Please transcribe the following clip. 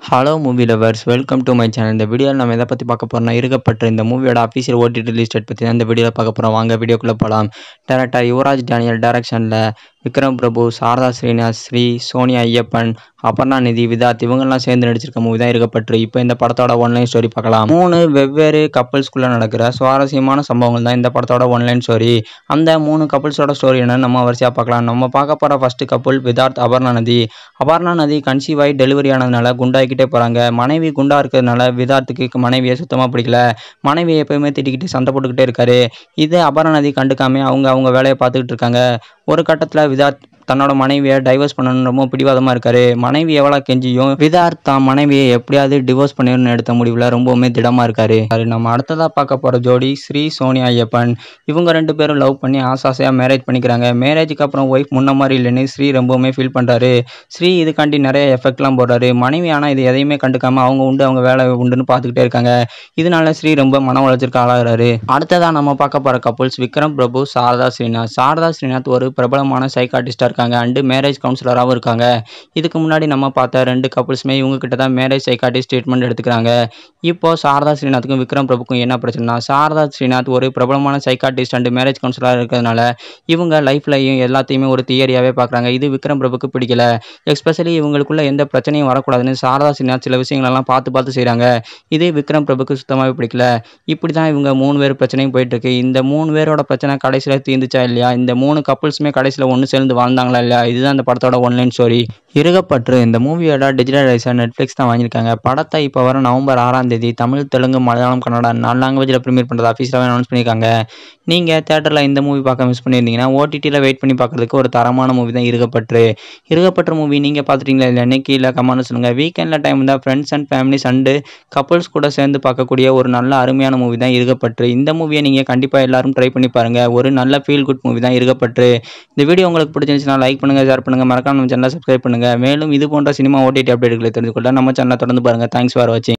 hello movie lovers welcome to my channel இந்த வீடியோவில் நம்ம எதை பற்றி பார்க்க போகிறோம்னா இருக்கப்பட்ட இந்த மூவியோட அஃபீஷியல் ஓடிடி ரிலீஸ் டேட் பற்றி தான் இந்த வீடியோவில் பார்க்க போகிறோம் வாங்க வீடியோக்குள்ளே போகலாம் டேரக்டர் யுவராஜ் டேனியல் டைரக்ஷனில் விக்ரம் பிரபு சாரதா ஸ்ரீனிவாஸ் ஸ்ரீ சோனியா ஐயப்பன் அபர்ணா நிதி விதாத் இவங்கெல்லாம் சேர்ந்து நடிச்சிருக்க மூவி தான் இருக்கப்பட்டு இப்போ இந்த படத்தோட ஒன்லைன் ஸ்டோரி பார்க்கலாம் மூணு வெவ்வேறு கப்பல்ஸ்குள்ளே நடக்கிற சுவாரஸ்யமான சம்பவங்கள் தான் இந்த படத்தோட ஒன்லைன் ஸ்டோரி அந்த மூணு கப்பல்ஸோட ஸ்டோரி என்னன்னு நம்ம வரிசையாக பார்க்கலாம் நம்ம பார்க்க போகிற ஃபர்ஸ்ட் கப்பல் விதார்த் அபர்ணா நதி அபர்ணா நதி கன்சீவ் ஆகி டெலிவரி ஆனதுனால குண்டாகிக்கிட்டே போகிறாங்க மனைவி குண்டா இருக்கிறதுனால விதார்த்துக்கு மனைவியை சுத்தமாக பிடிக்கல மனைவியை எப்பயுமே திட்டிக்கிட்டு சண்டை போட்டுக்கிட்டே இருக்காரு இது அபர்ணா நதி கண்டுக்காம அவங்க அவங்க வேலையை பார்த்துக்கிட்டு இருக்காங்க ஒரு கட்டத்தில் விதார்த் தன்னோட மனைவியை டைவர்ஸ் பண்ணணும்னு ரொம்ப பிடிவாதமாக இருக்காரு மனைவி எவ்வளோ கெஞ்சியும் விதார்த் தான் மனைவியை எப்படியாவது டிவோர்ஸ் பண்ணிடணும்னு எடுத்த முடிவில் ரொம்பவுமே திடமாக இருக்காரு அது நம்ம அடுத்ததாக பார்க்க போகிற ஜோடி ஸ்ரீ சோனியா ஐயப்பன் இவங்க ரெண்டு பேரும் லவ் பண்ணி ஆசாசையாக மேரேஜ் பண்ணிக்கிறாங்க மேரேஜுக்கு அப்புறம் ஒய்ஃப் முன்ன மாதிரி இல்லைன்னு ஸ்ரீ ரொம்பவுமே ஃபீல் பண்ணுறாரு ஸ்ரீ இதுக்காண்டி நிறைய எஃபெக்ட்லாம் போடுறாரு மனைவி ஆனால் இது எதையுமே கண்டுக்காம அவங்க உண்டு அவங்க வேலை உண்டுன்னு பார்த்துக்கிட்டே இருக்காங்க இதனால ஸ்ரீ ரொம்ப மன உளைச்சலுக்கு ஆளாகிறாரு அடுத்ததாக நம்ம பார்க்க போகிற கப்புள்ஸ் விக்ரம் பிரபு சாரதா ஸ்ரீநாத் சாரதா ஸ்ரீநாத் ஒரு பிரபலமான சைக்காட்டிஸ்டாக இருக்காங்க அண்டு மேரேஜ் கவுன்சிலராகவும் இருக்காங்க இதுக்கு முன்னாடி நம்ம பார்த்த ரெண்டு கப்புள்ஸுமே இவங்க கிட்ட தான் மேரேஜ் சைக்காட்டிஸ்ட் ட்ரீட்மெண்ட் எடுத்துக்கிறாங்க இப்போ சாரதா ஸ்ரீநாத்துக்கும் விக்ரம் பிரபுக்கும் என்ன பிரச்சனைனா சாரதா ஸ்ரீநாத் ஒரு பிரபலமான சைக்காட்டிஸ்ட் அண்டு மேரேஜ் கவுன்சிலராக இருக்கிறதுனால இவங்க லைஃப்லையும் எல்லாத்தையுமே ஒரு தியரியாகவே பார்க்குறாங்க இது விக்ரம் பிரபுக்கு பிடிக்கல எஸ்பெஷலி இவங்களுக்குள்ள எந்த பிரச்சனையும் வரக்கூடாதுன்னு சாரதா ஸ்ரீநாத் சில விஷயங்களெல்லாம் பார்த்து பார்த்து செய்கிறாங்க இது விக்ரம் பிரபுக்கு சுத்தமாகவே பிடிக்கல இப்படி தான் இவங்க மூணு பேர் பிரச்சனையும் போயிட்டு இருக்கு இந்த மூணு பேரோட பிரச்சனை கடைசியில் தீர்ந்துச்சா இல்லையா இந்த மூணு கப்புள்ஸுமே கடைசியில் ஒன்று சேர்ந்து வாழ்ந்தாங்களா இல்லையா இதுதான் இந்த படத்தோட ஒன்லைன் ஸ்டோரி இருகப்பற்று இந்த மூவியோட டிஜிட்டல் ரைஸாக நெட்ஃப்ளிக்ஸ் தான் வாங்கியிருக்காங்க படத்தை இப்போ வர நவம்பர் ஆறாம் தேதி தமிழ் தெலுங்கு மலையாளம் கன்னடா நாலு லாங்குவேஜில் ப்ரீமியர் பண்ணுறது அஃபீஷியலாக அனௌன்ஸ் பண்ணியிருக்காங்க நீங்கள் தேட்டரில் இந்த மூவி பார்க்க மிஸ் பண்ணியிருந்தீங்கன்னா ஓடிடியில் வெயிட் பண்ணி பார்க்குறதுக்கு ஒரு தரமான மூவி தான் இருகப்பற்று இருகப்பற்று மூவி நீங்கள் பார்த்துட்டீங்களா இல்லைன்னு கீழே கமெண்ட் சொல்லுங்கள் வீக்கெண்டில் டைம் இருந்தால் friends and families and couples கூட சேர்ந்து பார்க்கக்கூடிய ஒரு நல்ல அருமையான மூவி தான் இருகப்பற்று இந்த மூவியை நீங்கள் கண்டிப்பாக எல்லாரும் ட்ரை பண்ணி பாருங்கள் ஒரு நல்ல ஃபீல் குட் மூவி தான் இருகப்பற்று இந்த வீடியோ உங்களுக்கு பிடிச்சிருந்துச்சுன்னா லைக் பண்ணுங்கள் ஷேர் பண்ணுங்கள் மறக்காம நம்ம சேனலை சப்ஸ்கிரைப் பண்ணுங்கள் மேலும் இது போன்ற சினிமா ஓடிடி அப்டேட்டுகளை தெரிஞ்சுக்கொள்ள நம்ம சேனலை தொடர்ந்து பாருங்கள் தேங்க்ஸ் ஃபார் வாட்சிங்